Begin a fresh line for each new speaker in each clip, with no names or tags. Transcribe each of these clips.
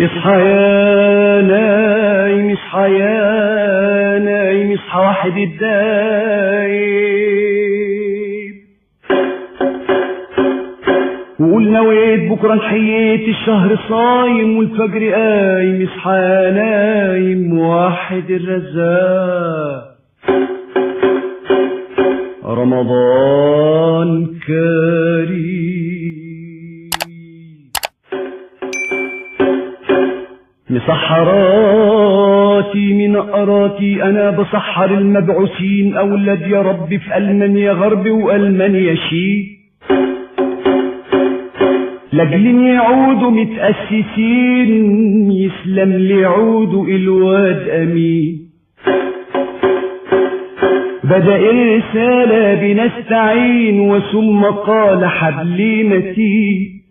اصحى يا نايم اصحى يا نايم اصحى واحد الدايم وقول نويت بكره نحييت الشهر صايم والفجر قايم اصحى يا نايم واحد الرزاق رمضان كريم مسحراتي من قراتي انا بسحر المبعوثين اولاد يا رب في المانيا غرب والمانيا شي لاجل يعودوا متأسسين يسلم ليعودوا الواد امين بدأ الرسالة بنستعين وثم قال حبلي متين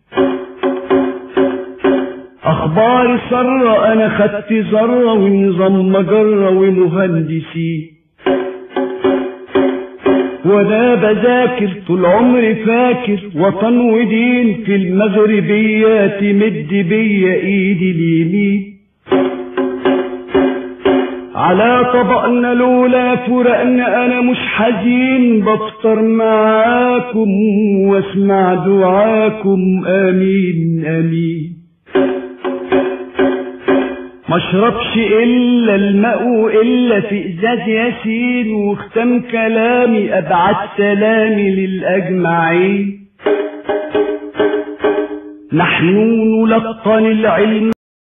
اخبار سرة انا خدت ذرة ونظام مجرة ومهندسين وانا بذاكر طول عمري فاكر وطن ودين في المغربية تمد بيا ايدي اليمين على طبقنا لولا فرقنا انا مش حزين بفطر معاكم واسمع دعاكم امين امين مشربش الا الماء الا في ازاز ياسين واختم كلامي ابعت سلامي للاجمعين نحن نلقن العلم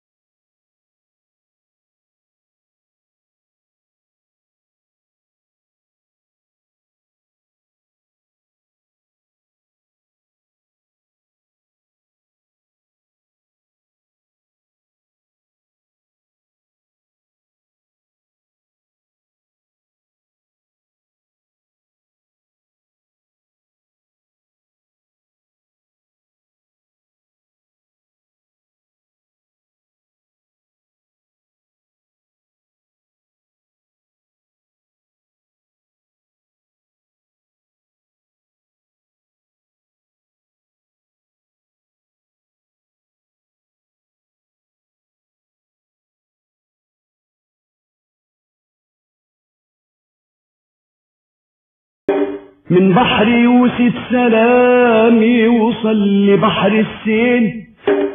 من بحر يوسف سلامي وصل لبحر السين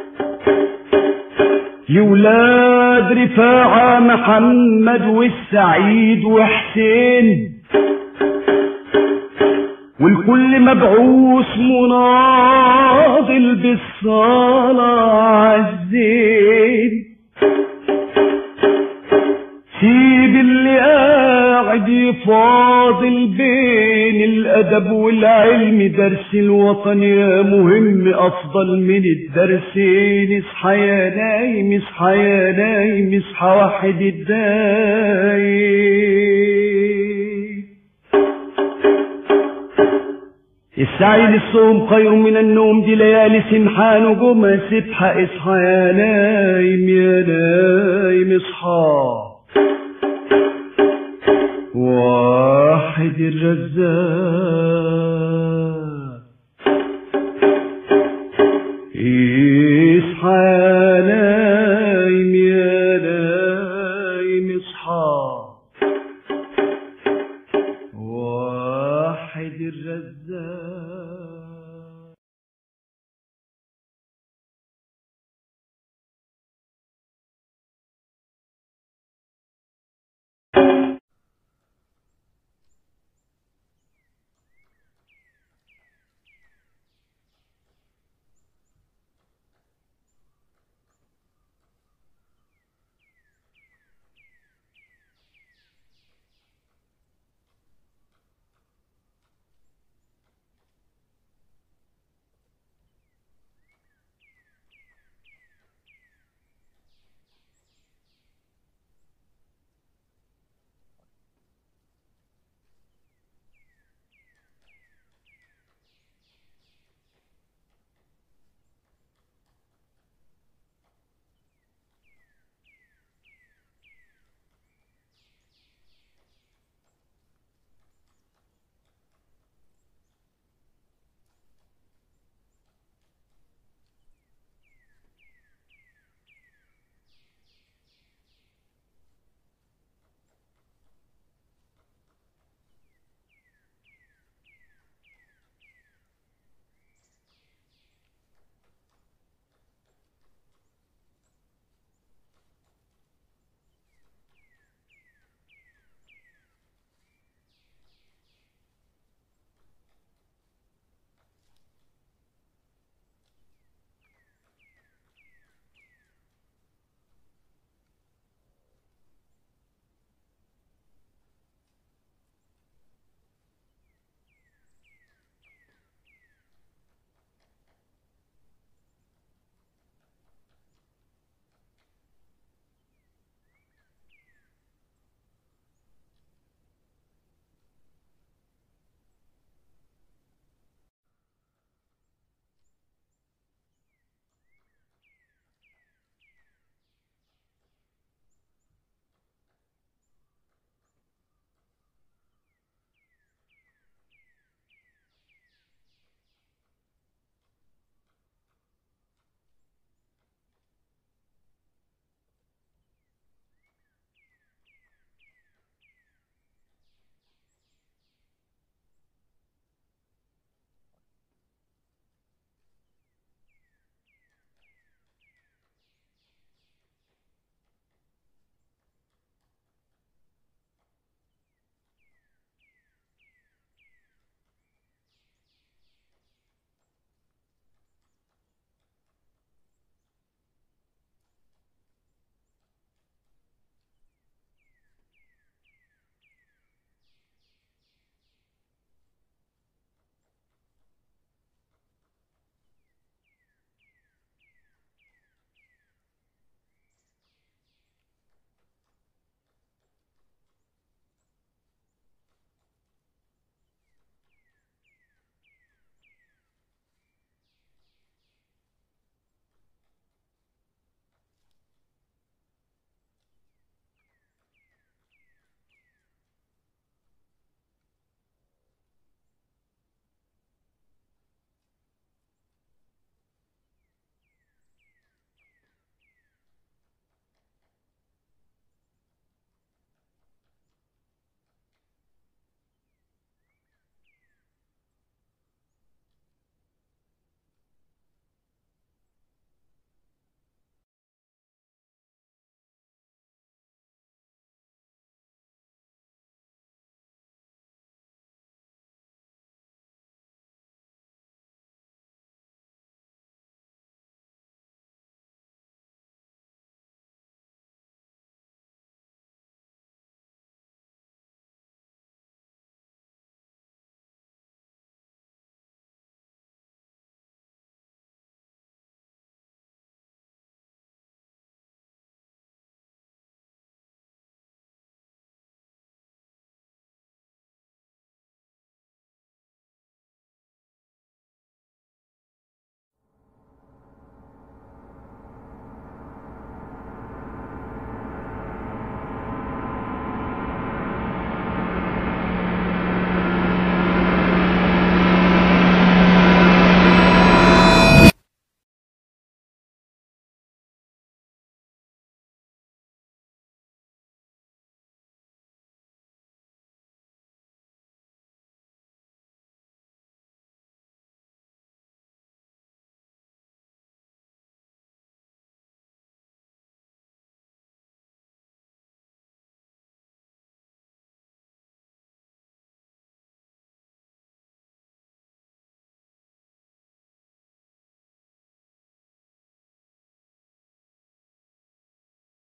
يولاد رفاعة محمد والسعيد وحسين والكل مبعوث مناضل بالصلاة عالزين سيب اللي قاعد يفاضل بين الادب والعلم درس الوطن يا مهم افضل من الدرسين اصحى يا نايم اصحى يا نايم اصحى واحد الدايم السعي للصوم خير من النوم دي ليالي سمحان وجمى سبحة اصحى يا نايم يا نايم اصحى واحد الرزاق